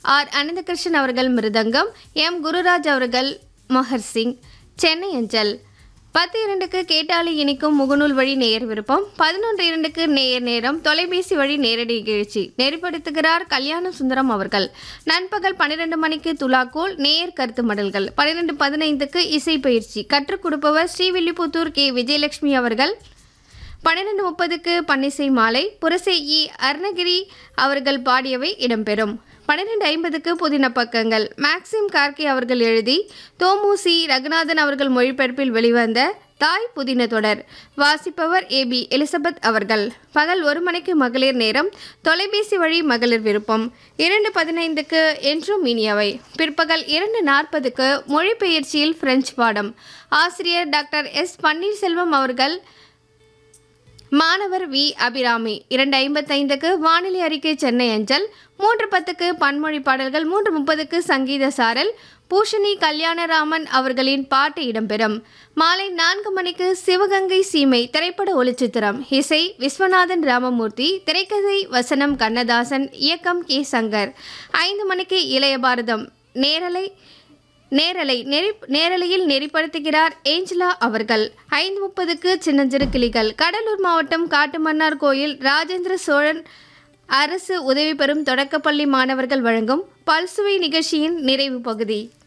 R Ananthakrishnan அவர்கள் மிருதங்கம் M Gururaj அவர்கள் Mohr Singh Chennai அஞ்சல் பத்து இரண்டுக்கு கேட்டாலி இனிக்கும் முகநூல் வழி நேயர் விருப்பம் பதினொன்று இரண்டுக்கு நேயர் நேரம் தொலைபேசி வழி நேரடி நிகழ்ச்சி நெறிப்படுத்துகிறார் கல்யாண சுந்தரம் அவர்கள் நண்பகல் பன்னிரெண்டு மணிக்கு துலாக்கோல் நேயர் கருத்து மடல்கள் பன்னிரெண்டு பதினைந்துக்கு இசை பயிற்சி கற்றுக் கொடுப்பவர் ஸ்ரீவில்லிபுத்தூர் கே விஜயலட்சுமி அவர்கள் பன்னிரெண்டு முப்பதுக்கு பன்னிசை மாலை புரசை இ அருணகிரி அவர்கள் பாடியவை இடம்பெறும் பன்னிரெண்டு ஐம்பதுக்கு புதின பக்கங்கள் மேக்சிம் கார்கே அவர்கள் எழுதி தோமுசி ரகுநாதன் அவர்கள் மொழிபெயர்ப்பில் வெளிவந்த தாய் புதின தொடர் வாசிப்பவர் ஏ பி எலிசபெத் அவர்கள் பகல் ஒரு மணிக்கு மகளிர் நேரம் தொலைபேசி வழி மகளிர் விருப்பம் இரண்டு பதினைந்துக்கு என்றும் இனியவை பிற்பகல் இரண்டு நாற்பதுக்கு மொழிபெயர்ச்சியில் பிரெஞ்சு பாடம் ஆசிரியர் டாக்டர் எஸ் பன்னீர்செல்வம் அவர்கள் மாணவர் வி அபிராமி இரண்டு ஐம்பத்தைந்துக்கு வானிலை அறிக்கை சென்னை அஞ்சல் மூன்று பத்துக்கு பன்மொழி பாடல்கள் மூன்று முப்பதுக்கு சங்கீத சாரல் பூஷணி கல்யாணராமன் அவர்களின் பாட்டு இடம்பெறும் மாலை நான்கு மணிக்கு சிவகங்கை சீமை திரைப்பட ஒளிச்சித்திரம் இசை விஸ்வநாதன் ராமமூர்த்தி திரைக்கதை வசனம் கண்ணதாசன் இயக்கம் கே சங்கர் ஐந்து மணிக்கு இளைய பாரதம் நேரலை நேரலை நெறி நேரலையில் நெறிப்படுத்துகிறார் ஏஞ்சலா அவர்கள் ஐந்து முப்பதுக்கு சின்னஞ்சிறு கிளிகள் கடலூர் மாவட்டம் காட்டுமன்னார் கோயில் ராஜேந்திர சோழன் அரசு உதவி பெறும் தொடக்கப்பள்ளி மாணவர்கள் வழங்கும் பல்சுவை நிகழ்ச்சியின் நிறைவு பகுதி